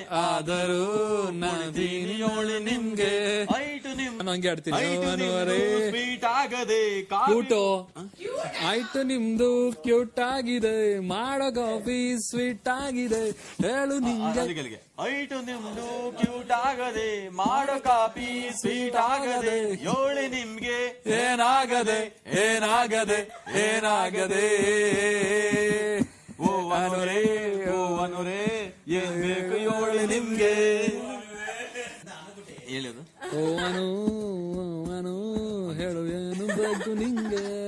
ಆದರೂ ನದೀನಿ ಯೋಳು ನಿಮ್ಗೆ ಐಟು ನಿಮ್ ನಾನು ಹಂಗೆ ಆಡ್ತೀನಿ ಐಟು ಅನುವರೇ ಸ್ವೀಟ್ ಆಗದೆ ಕಾಫಿ ಕ್ಯೂಟು ಆಯ್ತು ನಿಮ್ದು ಕ್ಯೂಟ್ ಆಗಿದೆ ಮಾಡೋ ಕಾಫಿ ಸ್ವೀಟ್ ಆಗಿದೆ ಹೇಳು ನಿಂಗೆ ಅಲ್ಲಿಗೆ ಅಲ್ಲಿಗೆ. ಐಟು ನಿಮ್ದು ಕ್ಯೂಟ್ ಆಗದೆ ಮಾಡೋ ಕಾಫಿ ಸ್ವೀಟ್ ಆಗದೆ ಯೋಳಿ ನಿಮ್ಗೆ ಏನಾಗದೆ ಏನಾಗದೆ ಏನಾಗದೆ ಓ ಅನುರೇ ಓ ಅನುರೇ ಏನ್ ಬೇಕು ಯೋಳಿ ನಿಮ್ಗೆ ಹೇಳಿದು ಓ ಅನು ಅನು ಹೇಳು ಏನು ಬೇಕು ನಿಂಗೆ